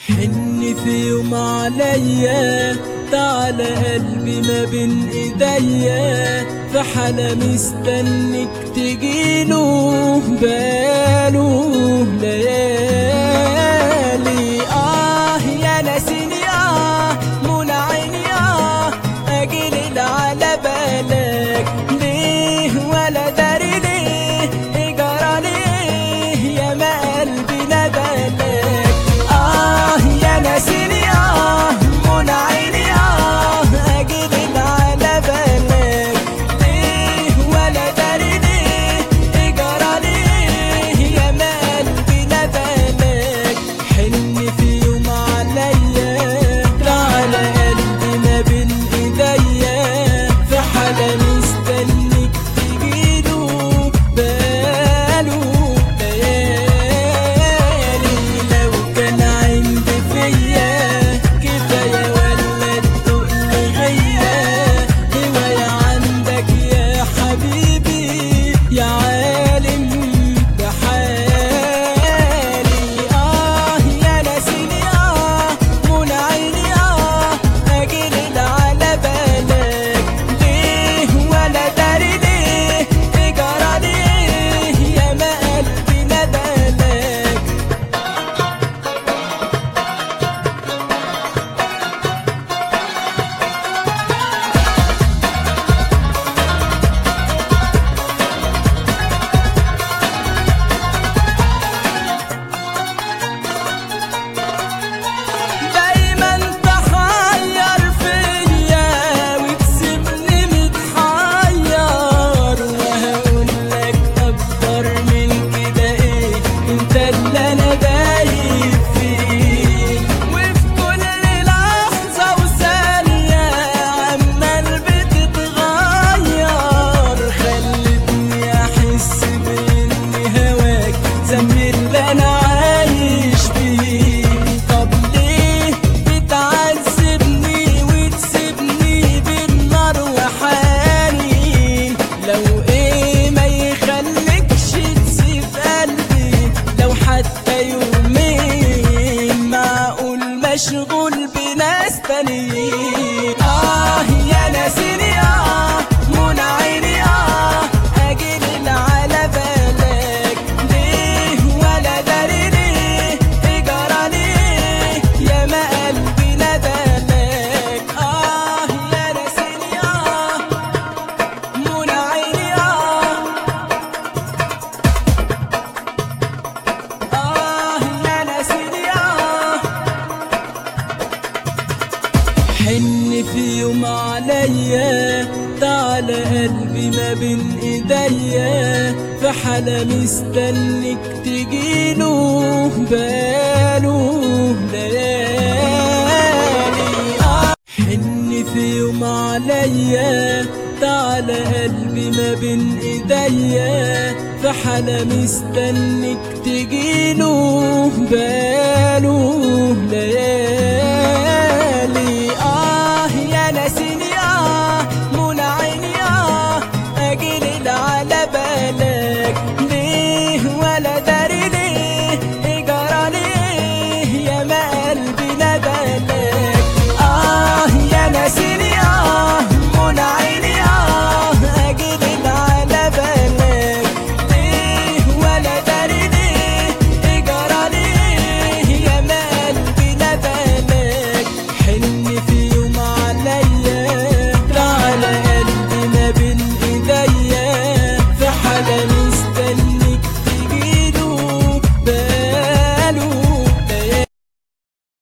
حن في يوم عليا تعالى قلبي ما بين ايديا في حالة مستنك تجيله باله ليالي اه يا ناسيني اه منى عيني اه اجيلي على بالك ليه ولا داري ليه اجرى ليه يا ما قلبي ندالك اه يا ناسيني اه منى عيني اه اجيلي على بالك ليه ولا داري ليه اجرى ليه يا ما قلبي ندالك حن في يوم عليا تعالى قلبي ما بين ايديا في حالة مستنيك تجيله باله ليالي لو كان عندي فيا كفاية ولا التقل غيا هواية عندك يا حبيبي يا عالم بحالي آه يا ناسيني آه منى عيني آه أجيلي على بالك ليه ولا داري ليه إجرى ليه يا ما قلبي ندالك دايما تحير فيا وتسيبني متحير وهقول لك اكتر من كده ايه انت اللي انا دايب فيه وفي كل لحظه وثانيه عمال بتتغير خلتني احس باني هواك ذنبي اللي انا عايش فيه طب ليه بتعذبني وتسيبني بالنار وحالي لو ايه ما يخليكش تسيب قلبي لو حتى يومين معقول مشغول بناس تانيين اه يا ناسيني اه منى عيني اه اجيلي على بالك ليه ولا داري ليه اجرى ليه يا ما قلبي ندالك اه يا ناسيني اه منى عيني اه آه يا ناسيني آه حن في يوم عليا تعالى قلبي ما بين ايديا في حالة مستنك تجيله باله ليالي آه حن في يوم عليا تعالى قلبي ما بين ايديا في حالة مستنك تجيله باله